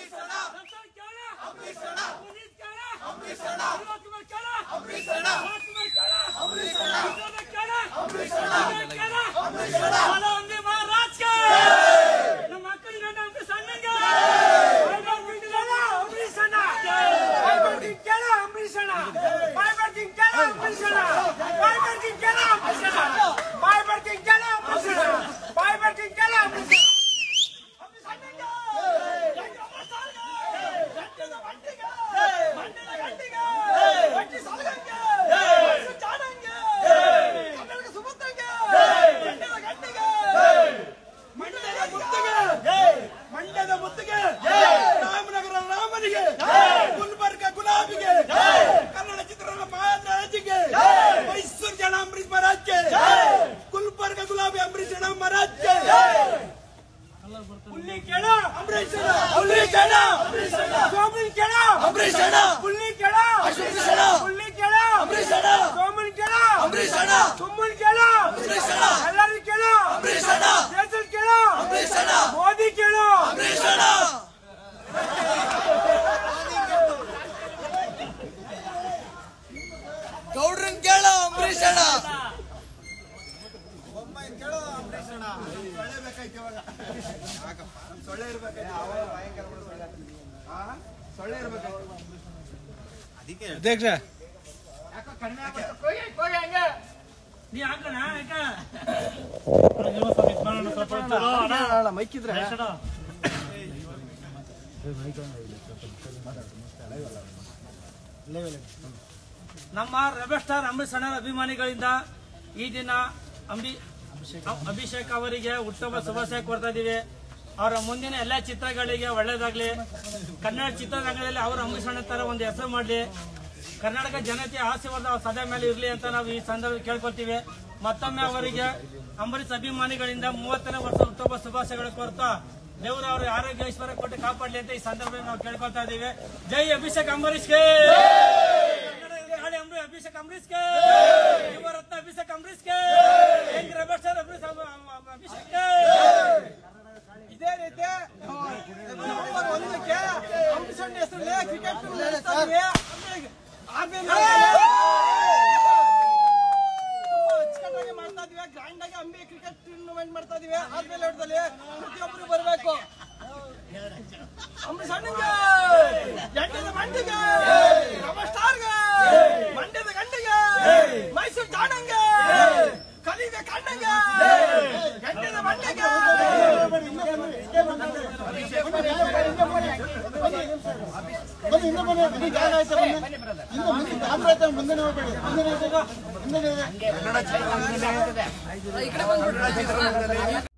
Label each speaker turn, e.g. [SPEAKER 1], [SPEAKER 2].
[SPEAKER 1] ದರ್ಶನ್ ಕೇಳ ಪುನೀತ್ ಕೇಳ ಶಿವಕುಮಾರ್ ಕೇಳ ರಾಜ್ಕುಮಾರ್ ಕೇಳ ವಿಜಯ್ ಕೇಳ ಬಾಲ ಒಂದೇ ಮಹಾರಾಜ್ಗೆ ನಮ್ಮ ಅಕ್ಕನ ಗಂಡ ಅಂಬರೀಷ್ ಅಣ್ಣಂಗೆ ಅಂಬರೀಷ್ ಅಣ್ಣ ಬಾಯ್ಬರ್ಕಿಂಗ್ ಕೇಳ ಅಂಬರೀಷ್ ಅಣ್ಣ ಬಾಯ್ಬರ್ಕಿಂಗ್ ಕೇಳ ಅಂಬರೀಷ್ ಅಣ್ಣ ಬಾಯ್ಬರ್ಕಿಂಗ್ ಕೇಳ ಅಂಬರೀಷ್ ಅಣ್ಣ ಬಾಯ್ಬರ್ಕಿಂಗ್ ಕೇಳ ಅಂಬರೀಷ್ ಅಣ್ಣ ಬಾಯ್ಬರ್ಕಿಂಗ್ ಕೇಳ ಅಂಬರೀಷ್ ಅಣ್ಣ
[SPEAKER 2] ಮಂಡ್ಯದ ಮುತ್ತಿಗೆ ರಾಮನಗರ ರಾಮನಿಗೆ ಗುಲ್ಬರ್ಗ ಗುಲಾಬಿಗೆ ಕನ್ನಡ ಚಿತ್ರರಂಗ ಮಹಾರಾಜಿಗೆ ಮೈಸೂರು ಜನ ಅಂಬರೀಶ್ ಮಹಾರಾಜ್ಗೆ ಗುಲ್ಬರ್ಗ ಗುಲಾಬಿ ಅಂಬರೀಶ್ ಜನ ಮಹಾರಾಜ್ಗೆ
[SPEAKER 1] ಹುಲ್ಲಿ ಕೇಳ
[SPEAKER 2] ಅಂಬರೀಶ್ ಅಣ್ಣ, ಅಂಬರೀಶ್ ಅಣ್ಣ,
[SPEAKER 1] ಸೋಮನ್ ಕೇಳ
[SPEAKER 2] ಅಂಬರೀಶ್ ಅಣ್ಣ,
[SPEAKER 1] ಹುಲ್ಲಿ ಕೇಳ
[SPEAKER 2] ಅಂಬರೀಶ್ ಅಣ್ಣ,
[SPEAKER 1] ಹುಲ್ಲಿ ಕೇಳ
[SPEAKER 2] ಅಂಬರೀಶ್ ಅಣ್ಣ,
[SPEAKER 1] ಸೋಮನ್ ಕೇಳ
[SPEAKER 2] ಅಂಬರೀಶ್ ಅಣ್ಣ,
[SPEAKER 1] ಸುಮ್ಮನ್ ಕೇಳ
[SPEAKER 2] ಅಂಬರೀಶ್ ಅಣ್ಣ,
[SPEAKER 1] ಎಲ್ಲರೂ ಕೇಳ
[SPEAKER 2] ಅಂಬರೀಶ್ ಅಣ್ಣ,
[SPEAKER 1] ದೇಶಲ್ ಕೇಳ
[SPEAKER 2] ಅಂಬರೀಶ್ ಅಣ್ಣ,
[SPEAKER 1] ಮೋದಿ ಕೇಳ
[SPEAKER 2] ಅಂಬರೀಶ್ ಅಣ್ಣ. ಗೌಡ್ರನ್ ಕೇಳ ಅಂಬರೀಶ್ ಅಣ್ಣ
[SPEAKER 3] ಅಧ್ಯಕ್ಷ
[SPEAKER 1] ನೀ ಹಾಕಣ ಯಾಕ
[SPEAKER 3] ಮೈಕಿದ್ರೆ
[SPEAKER 1] ನಮ್ಮ ರೆಬಲ್ ಸ್ಟಾರ್ ಅಂಬರೀಷ್ ಅಣ್ಣರ ಅಭಿಮಾನಿಗಳಿಂದ ಈ ದಿನ ಅಂಬಿ ಅಭಿಷೇಕ್ ಅವರಿಗೆ ಉತ್ತಮ ಶುಭಾಶಯ ಕೊಡ್ತಾ ಇದೀವಿ ಅವರ ಮುಂದಿನ ಎಲ್ಲ ಚಿತ್ರಗಳಿಗೆ ಒಳ್ಳೇದಾಗ್ಲಿ ಕನ್ನಡ ಚಿತ್ರರಂಗದಲ್ಲಿ ಅವರು ಅಂಬರೀಷ್ ಅಣ್ಣ ತರ ಒಂದು ಹೆಸರು ಮಾಡಲಿ ಕರ್ನಾಟಕ ಜನತೆ ಆಶೀರ್ವಾದ ಅವ್ರ ಸದಾ ಮೇಲೆ ಇರಲಿ ಅಂತ ನಾವು ಈ ಸಂದರ್ಭ ಕೇಳ್ಕೊಳ್ತೀವಿ ಮತ್ತೊಮ್ಮೆ ಅವರಿಗೆ ಅಂಬರೀಷ್ ಅಭಿಮಾನಿಗಳಿಂದ ಮೂವತ್ತನೇ ವರ್ಷ ಉತ್ತಮ ಶುಭಾಶಯಗಳು ಕೋರ್ತಾ ದೇವರು ಅವರು ಆರೋಗ್ಯ ಐಶ್ವರ್ಯ ಕೊಟ್ಟು ಕಾಪಾಡಲಿ ಅಂತ ಈ ಸಂದರ್ಭದಲ್ಲಿ ನಾವು ಕೇಳ್ಕೊಳ್ತಾ ಇದ್ದೀವಿ ಜೈ ಅಭಿಷೇಕ್ ಅಂಬರೀಷ್ಗೆ ಗಾಳಿ ಅಂಬರೀಷ್ ಅಭಿಷೇಕ್ ಅಂಬರೀಷ್ಗೆ ಯುವರತ್ನ ಅಭಿಷೇಕ್ ಅಂಬರೀಷ್ಗೆ ಹೆಂಗ್ ರೆಬಲ್ ಸ್ಟಾರ್ ಅಭಿಷೇಕ್ ಅಭಿಷೇಕ್ಗೆ
[SPEAKER 2] ಇದೇ ರೀತಿ ನವೆಂಬರ್ ಒಂದಕ್ಕೆ ಅಂಬರೀಷ್ ಹೆಸರಲ್ಲಿ ಕ್ರಿಕೆಟ್ ನಡೆಸ್ತಾ ಇದ್ವಿ ಆಮೇಲೆ ತುಂಬಾ ಅಚ್ಚುಕಟ್ಟಾಗಿ ಮಾಡ್ತಾ ಇದೀವಿ ಗ್ರ್ಯಾಂಡ್ ಆಗಿ ಅಂಬಿ ಕ್ರಿಕೆಟ್ ಟೂರ್ನಮೆಂಟ್ ಮಾಡ್ತಾ ಇದೀವಿ ಆದ್ಮೇಲೆ ಹೊಡೆದಲ್ಲಿ ಪ್ರತಿಯೊಬ್ಬರು ಬರಬೇಕು ಅಂಬರೀಷ್ ಅಣ್ಣಂಗೆ ಗಂಡದ ಮಂಡಿಗೆ ರಮ ಸ್ಟಾರ್ಗೆ ಮಂಡ್ಯದ ಗಂಡಿಗೆ ಮೈಸೂರು ಜಾಣಂಗೆ ಕಲಿಗೆ ಕಣ್ಣಂಗೆ ಗಂಡದ ಮಂಡಿಗೆ
[SPEAKER 4] ಬನ್ನಿ ಹಿಂದೆ ಬನ್ನಿ ಬನ್ನಿ ಜಾಗ ಆಯ್ತಾ ಬನ್ನಿ ಹಿಂದೆ ಮುಂದೆ ಗಾಬರಿ ಆಯ್ತಾ ಮುಂದೆ ಹೋಗ್ಬೇಡಿ ಹಿಂದೆ ಹಿಂದೆ